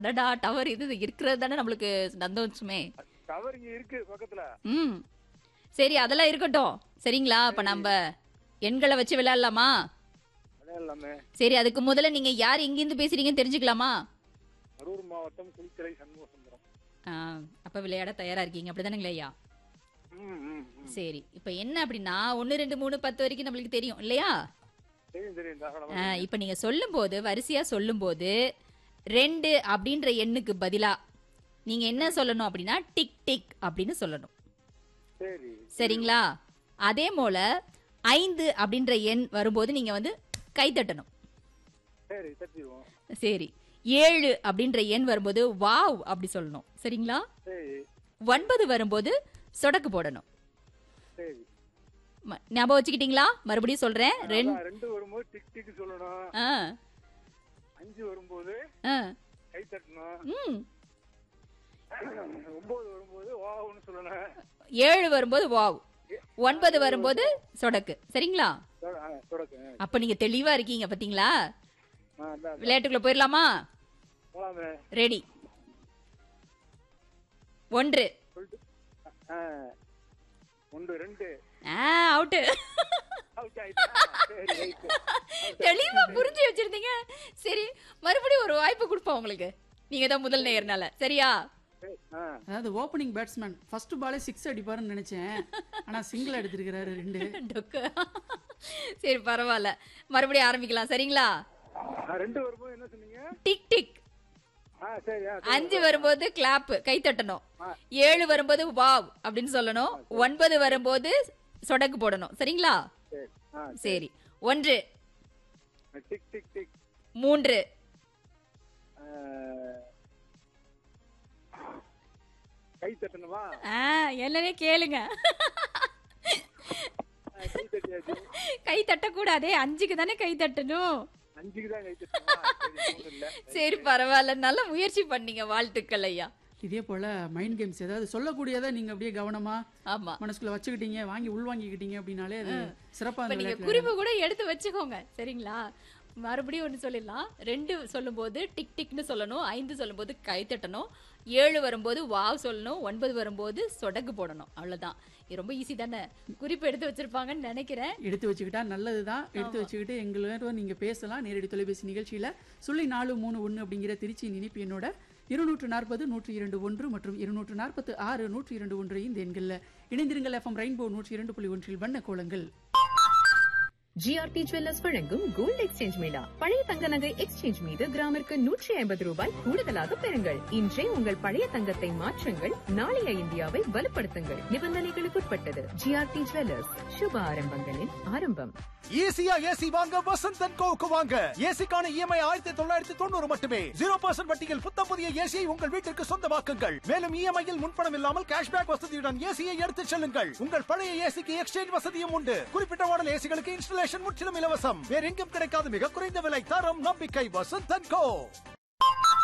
அடடா டவர் இது இருக்கிறது தானே நம்மளுக்கு சந்தோஷமே டவர் இங்க இருக்கு பக்கத்துல ம் சரி அதெல்லாம் இருக்கட்டும் சரிங்களா இப்ப நம்ம எண்களை வச்சு விளையாடலாமா அதான் எல்லாமே சரி அதுக்கு முதல்ல நீங்க யார் எங்கிருந்து பேசுறீங்கன்னு தெரிஞ்சுக்கலாமா கரூர் மாவட்டம் குளித்தலை சண்முக சுந்தரம் ஆ, அப்ப விளையாட தயாரா இருக்கீங்க அப்படிதானுங்களே ஐயா ம், ம், ம். சரி இப்ப என்ன அப்படின்னா ஒன்னு ரெண்டு மூணு பத்து வரைக்கும் நம்மளுக்கு தெரியும் இல்லையா தெரியும் தெரியும் தாராளமா ஆ, இப்ப நீங்க சொல்லும்போது வரிசையா சொல்லும்போது ரெண்டு அப்படின்ற எண்ணுக்கு பதிலா நீங்க என்ன சொல்லணும் அப்படின்னா டிக் டிக் அப்படின்னு சொல்லணும் சரி சரிங்களா அதே போல ஐந்து அப்படின்ற எண் வரும்போது நீங்க வந்து கை தட்டணும் சரி தட்டிடுவோம் சரி ஏழு அப்படின்ற எண் வரும்போது வாவ் அப்படி சொல்லணும் சரிங்களா சரி ஒன்பது வரும்போது சொடக்கு போடணும் சரி ம- ஞாபகம் வச்சுக்கிட்டீங்களா மறுபடியும் சொல்றேன் ரெண்டு அதான் ரெண்டு வரும்போது டிக் டிக் சொல்லணும் ஆ அஞ்சு வரும்போது ஆ கை தட்டணும் ம் ஒன்பது வரும்போது வாவுன்னு சொல்லணும் ஏழு வரும்போது வாவ் ஒன்பது வரும்போது சொடக்கு சரிங்களா தொட- ஆ, தொடக்கு அப்ப நீங்க தெளிவா இருக்கீங்க பாத்தீங்களா ஆ, அதான், அதான். விளையாட்டுக்குள்ள போயிடலாமா போலாமே ரெடி ஒன்று சொல்லிட்டு ஆ, ஒன்று ரெண்டு ஆ அவுட்டு அவுட் ஆயிட்டா சரி ரைட்டு தெளிவா புரிஞ்சு வச்சிருந்தீங்க சரி மறுபடியும் ஒரு வாய்ப்பு கொடுப்போம் உங்களுக்கு நீங்க தான் முதல் நேயர்னால சரியா சரி, ஆ அதாவது ஓப்பனிங் பேட்ஸ்மேன் ஃபர்ஸ்ட் பாலே சிக்ஸ் அடிப்பாருன்னு நினைச்சேன் ஆனா சிங்கிள் எடுத்திருக்கிறாரு ரெண்டு டொக்கு சரி பரவாயில்ல மறுபடியும் ஆரம்பிக்கலாம் சரிங்களா ஆ, ரெண்டு வரும்போது என்ன சொன்னீங்க டிக் டிக் ஆ சரி ஆ அஞ்சு வரும்போது கிளாப் கை தட்டணும் ஏழு வரும்போது வாவ் அப்படின்னு சொல்லணும் ஒன்பது வரும்போது சொடக்கு போடணும் சரிங்களா சரி ஆ சரி ஒன்று டிக் டிக் டிக் மூன்று ஆ, கை தட்டணுமா ஆ என்னன்னே கேளுங்க ஆ, கை தட்டியாச்சு கை தட்டக்கூடாதே அஞ்சுக்கு தானே கை தட்டணும் அஞ்சுக்கு தான் கை தட்டணுமா சரி மூணு இல்ல சரி பரவாயில்ல நல்ல முயற்சி பண்ணீங்க வாழ்த்துக்கள் ஐயா இதே போல மைண்ட் கேம்ஸ் ஏதாவது சொல்லக்கூடியதை நீங்க அப்படியே கவனமா ஆமா மனசுக்குள்ள வச்சுக்கிட்டீங்க வாங்கி உள்வாங்கிக்கிட்டீங்க அப்படின்னாலே அது சிறப்பா இப்ப அந்த நீங்க விளையாட்டுல குறிப்பு கூட எடுத்து வச்சுக்கோங்க சரிங்களா மறுபடியும் ஒன்று சொல்லிடலாம் ரெண்டு சொல்லும்போது டிக் டிக்னு சொல்லணும் ஐந்து சொல்லும்போது கை தட்டணும் ஏழு வரும்போது வாவ் சொல்லணும் ஒன்பது வரும்போது சொடக்கு போடணும் அவ்வளவுதான் இது ரொம்ப ஈஸி தானே குறிப்பு எடுத்து வச்சிருப்பாங்கன்னு நினைக்கிறேன் எடுத்து வச்சுக்கிட்டா நல்லதுதான் எடுத்து வச்சுக்கிட்டு எங்களோட நீங்க பேசலாம் நேரடி தொலைபேசி நிகழ்ச்சியில சொல்லி நாலு மூணு ஒன்று அப்படிங்கிற திருச்சி இனிப்பு என்னோட இருநூற்று நாற்பது நூற்றி இரண்டு ஒன்று மற்றும் இருநூற்று நாற்பத்து ஆறு நூற்றி இரண்டு ஒன்று இந்த எண்களில் இணைந்திருங்கள் எஃப்எம் ரெயின்போ நூற்றி இரண்டு புள்ளி ஒன்றில் வண்ண கோலங்கள் ஜிஆர்டி ஜுவல்லர்ஸ் வழங்கும் கோல்ட் எக்ஸ்சேஞ்ச் மேளா பழைய தங்க நகை எக்ஸ்சேஞ்ச் மீது கிராமிற்கு நூற்றி ஐம்பது ரூபாய் கூடுதலாக பெறுங்கள் இன்றே உங்கள் பழைய தங்கத்தை மாற்றுங்கள் நாளைய இந்தியாவை வலுப்படுத்துங்கள் நிபந்தனைகளுக்குட்பட்டது ஜிஆர்டி ஜுவல்லர்ஸ் சுப ஆரம்பங்களின் ஆரம்பம் ஈஸியா ஏசி வாங்க வசந்த் அண்ட் கோவுக்கு வாங்க ஏசிக்கான இஎம்ஐ ஆயிரத்தி தொள்ளாயிரத்தி தொண்ணூறு மட்டுமே ஜீரோ பர்சன்ட் வட்டியில் புத்தம் புதிய ஏசியை உங்கள் வீட்டிற்கு சொந்தமாக்குங்கள் மேலும் இஎம்ஐயில் முன்பணம் இல்லாமல் கேஷ்பேக் வசதியுடன் ஏசியை எடுத்துச் செல்லுங்கள் உங்கள் பழைய ஏசிக்கு எக்ஸ்சேஞ்ச் வசதியும் உண்டு குறிப்பிட்ட மாடல் ஏசிகளுக்கு இன்ஸ்டலேஷன் முற்றிலும் இலவசம் வேற எங்கும் கிடைக்காத மிக குறைந்த விலை தரம் நம்பிக்கை வசந்த் அண்ட் கோ